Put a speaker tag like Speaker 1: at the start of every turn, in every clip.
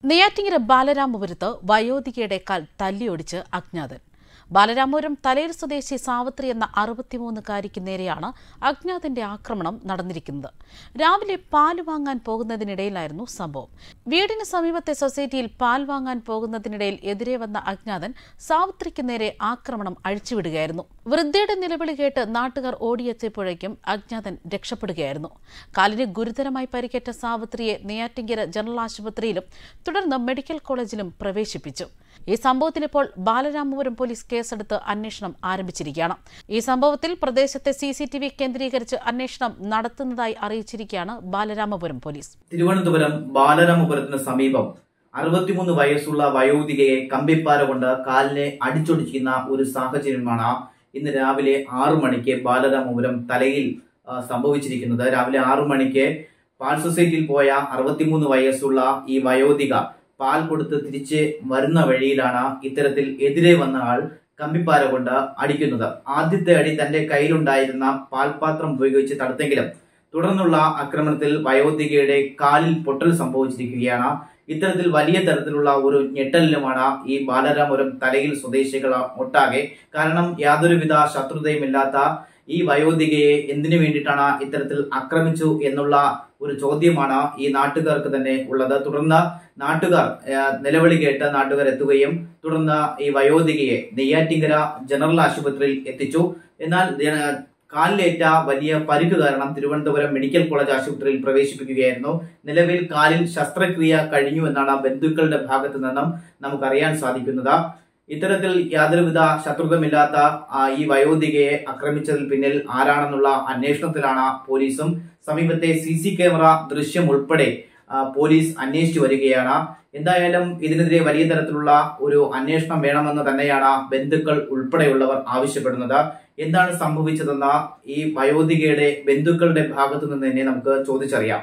Speaker 1: നെയ്യാറ്റിങ്ങര ബാലരാമപുരത്ത് വയോധികയുടെ കാൽ തല്ലിയൊടിച്ച് അജ്ഞാതൻ ബാലരാമപുരം തലയിൽ സ്വദേശി സാവിത്രി എന്ന അറുപത്തിമൂന്നുകാരിക്ക് നേരെയാണ് അജ്ഞാതന്റെ ആക്രമണം നടന്നിരിക്കുന്നത് രാവിലെ പാൽ വാങ്ങാൻ പോകുന്നതിനിടയിലായിരുന്നു സംഭവം വീടിന് സമീപത്തെ സൊസൈറ്റിയിൽ പാൽ വാങ്ങാൻ പോകുന്നതിനിടയിൽ എതിരെ വന്ന അജ്ഞാതൻ സാവിത്രിക്ക് നേരെ ആക്രമണം അഴിച്ചുവിടുകയായിരുന്നു വൃദ്ധയുടെ നിലവിളി കേട്ട് നാട്ടുകാർ ഓടിയെത്തിയപ്പോഴേക്കും അജ്ഞാതൻ രക്ഷപ്പെടുകയായിരുന്നു കാലിന് ഗുരുതരമായി പരിക്കേറ്റ സാവിത്രിയെ നെയ്യാറ്റിങ്കര ജനറൽ ആശുപത്രിയിലും തുടർന്ന് മെഡിക്കൽ കോളേജിലും പ്രവേശിപ്പിച്ചു ഈ സംഭവത്തിൽ ഇപ്പോൾ ബാലരാമപുരം പോലീസ് കേസെടുത്ത് അന്വേഷണം ആരംഭിച്ചിരിക്കുകയാണ് ഈ സംഭവത്തിൽ പ്രദേശത്തെ സി സി ടി വി കേന്ദ്രീകരിച്ച് അന്വേഷണം നടത്തുന്നതായി അറിയിച്ചിരിക്കുകയാണ് ബാലരാമപുരം പോലീസ്
Speaker 2: തിരുവനന്തപുരം ബാലരാമപുരത്തിന് സമീപം അറുപത്തിമൂന്ന് വയസ്സുള്ള വയോധികയെ കമ്പിപ്പാര കൊണ്ട് കാലിനെ അടിച്ചൊടിച്ചിരിക്കുന്ന ഒരു സാഹചര്യമാണ് ഇന്ന് രാവിലെ ആറു മണിക്ക് ബാലരാമപുരം തലയിൽ ആ, സംഭവിച്ചിരിക്കുന്നത് രാവിലെ ആറു മണിക്ക് പാൽ സൊസൈറ്റിയിൽ പോയ അറുപത്തിമൂന്ന് വയസ്സുള്ള ഈ വയോധിക പാൽ കൊടുത്ത് തിരിച്ച് വരുന്ന വഴിയിലാണ് ഇത്തരത്തിൽ എതിരെ വന്ന ആൾ കമ്പിപ്പാര കൊണ്ട് അടിക്കുന്നത് ആദ്യത്തെ അടി തന്റെ കയ്യിലുണ്ടായിരുന്ന പാൽപാത്രം ഉപയോഗിച്ച് തടുത്തെങ്കിലും തുടർന്നുള്ള ആക്രമണത്തിൽ വയോധികയുടെ കാലിൽ പൊട്ടൽ സംഭവിച്ചിരിക്കുകയാണ് ഇത്തരത്തിൽ വലിയ തരത്തിലുള്ള ഒരു ഞെട്ടലിലുമാണ് ഈ ബാലരാമപുരം തലയിൽ സ്വദേശികൾ ഒട്ടാകെ കാരണം യാതൊരുവിധ ശത്രുതയുമില്ലാത്ത ഈ വയോധികയെ എന്തിനു വേണ്ടിയിട്ടാണ് ഇത്തരത്തിൽ ആക്രമിച്ചു എന്നുള്ള ഒരു ചോദ്യമാണ് ഈ നാട്ടുകാർക്ക് തന്നെ ഉള്ളത് തുടർന്ന് നാട്ടുകാർ ആ, നിലവിളി കേട്ട് നാട്ടുകാർ എത്തുകയും തുടർന്ന് ഈ വയോധികയെ നെയ്യാറ്റിങ്കര ജനറൽ ആശുപത്രിയിൽ എത്തിച്ചു എന്നാൽ ജന- കാലിലേറ്റ വലിയ പരിക്ക് കാരണം തിരുവനന്തപുരം മെഡിക്കൽ കോളേജ് ആശുപത്രിയിൽ പ്രവേശിപ്പിക്കുകയായിരുന്നു നിലവിൽ കാലിൽ ശസ്ത്രക്രിയ കഴിഞ്ഞു എന്നാണ് ബന്ധുക്കളുടെ ഭാഗത്തു നിന്നും നമുക്കറിയാൻ സാധിക്കുന്നത് ഇത്തരത്തിൽ യാതൊരുവിധ ശത്രുതമില്ലാത്ത ആ, ഈ വയോധികയെ ആക്രമിച്ചതിൽ പിന്നിൽ ആരാണെന്നുള്ള അന്വേഷണത്തിലാണ് പോലീസും സമീപത്തെ സി സി ക്യാമറ ദൃശ്യം ഉൾപ്പെടെ ആ, പോലീസ് അന്വേഷിച്ചു വരികയാണ് എന്തായാലും ഇതിനെതിരെ വലിയ തരത്തിലുള്ള ഒരു അന്വേഷണം വേണമെന്ന് തന്നെയാണ് ബന്ധുക്കൾ ഉൾപ്പെടെയുള്ളവർ ആവശ്യപ്പെടുന്നത് എന്താണ് സംഭവിച്ചതെന്ന് ഈ വയോധികയുടെ ബന്ധുക്കളുടെ ഭാഗത്തു നിന്ന് തന്നെ നമുക്ക് ചോദിച്ചറിയാം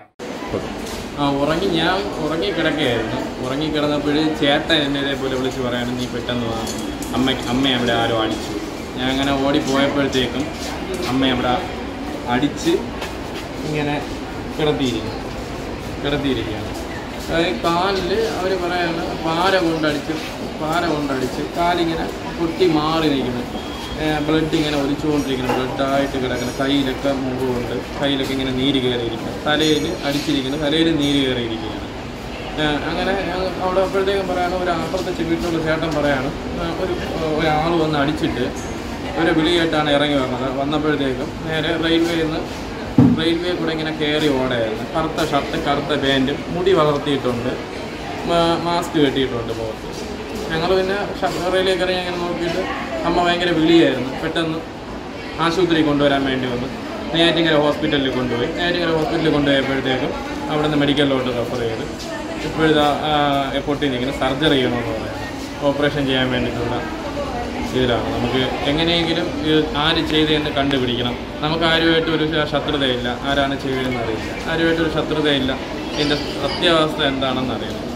Speaker 3: ആ ഉറങ്ങി ഞാൻ ഉറങ്ങി കിടക്കുകയായിരുന്നു ഉറങ്ങി കിടന്നപ്പോൾ ചേട്ടൻ എന്നെ ഇതേപോലെ വിളിച്ച് പറയാണ് നീ പെട്ടെന്ന് വാ അമ്മ അമ്മ അവിടെ ആരോ അടിച്ചു ഞാൻ അങ്ങനെ ഓടിപ്പോയപ്പോഴത്തേക്കും അമ്മ അവിടെ അടിച്ച് ഇങ്ങനെ കിടത്തിയിരിക്കുന്നു കിടത്തിയിരിക്കുകയാണ് അതായത് കാലിൽ അവർ പറയാണ് പാര കൊണ്ടടിച്ച് പാര കൊണ്ടടിച്ച് കാലിങ്ങനെ പൊട്ടി മാറി നിൽക്കുന്നു ബ്ലഡ് ഇങ്ങനെ ഒലിച്ചുകൊണ്ടിരിക്കുന്നു ബ്ലഡായിട്ട് കിടക്കുന്നു കയ്യിലൊക്കെ മുഖമുണ്ട് കയ്യിലൊക്കെ ഇങ്ങനെ നീര് കയറിയിരിക്കുന്നു തലയിൽ അടിച്ചിരിക്കുന്നു തലയിൽ നീര് കയറിയിരിക്കുകയാണ് ഏഹ് അങ്ങനെ ഞങ്ങൾ അവിടെ അപ്പോഴത്തേക്കും പറയാണ് ഒരു അപ്പുറത്തെ വീട്ടിലുള്ള ചേട്ടൻ പറയാണ് ഏഹ് ഒരു ഒരാൾ വന്ന് അടിച്ചിട്ട് ഒരു വിളി കേട്ടാണ് ഇറങ്ങി വന്നത് വന്നപ്പോഴത്തേക്കും നേരെ റെയിൽവേയിൽ നിന്ന് റെയിൽവേ കൂടെ ഇങ്ങനെ കയറി ഓടായിരുന്നു കറുത്ത ഷർട്ടും കറുത്ത പാൻറ്റും മുടി വളർത്തിയിട്ടുണ്ട് മാ- മാസ്ക് കെട്ടിയിട്ടുണ്ട് മുഖത്ത് ഞങ്ങൾ പിന്നെ ഷ- റെയിലിൽ കയറി ഇങ്ങനെ നോക്കിയിട്ട് അമ്മ ഭയങ്കര വിളിയായിരുന്നു പെട്ടെന്ന് ആശുപത്രി കൊണ്ടുവരാൻ വേണ്ടി വന്നു നെയ്യാറ്റിങ്കര ഹോസ്പിറ്റലിൽ കൊണ്ടുപോയി നെയ്യാറ്റിങ്കര ഹോസ്പിറ്റലിൽ കൊണ്ടുപോയപ്പോഴത്തേക്കും അവിടെ നിന്ന് മെഡിക്കലിലോട്ട് റെഫർ ചെയ്ത് ഇപ്പോഴിതാ പൊട്ടി നിൽക്കുന്ന സർജറി ചെയ്യണമെന്ന് പറയുന്നത് ഓപ്പറേഷൻ ചെയ്യാൻ വേണ്ടിയിട്ടുള്ള ഇതിലാണ് നമുക്ക് എങ്ങനെയെങ്കിലും ഇത് ആര് ചെയ്തതെന്ന് കണ്ടുപിടിക്കണം നമുക്ക് ആരുമായിട്ട് ഒരു ശത്രുതയില്ല ആരാണ് ചെയ്തതെന്ന് അറിയില്ല ആരുമായിട്ടൊരു ശത്രുതയില്ല ഇതിൻ്റെ സത്യാവസ്ഥ എന്താണെന്ന് അറിയണം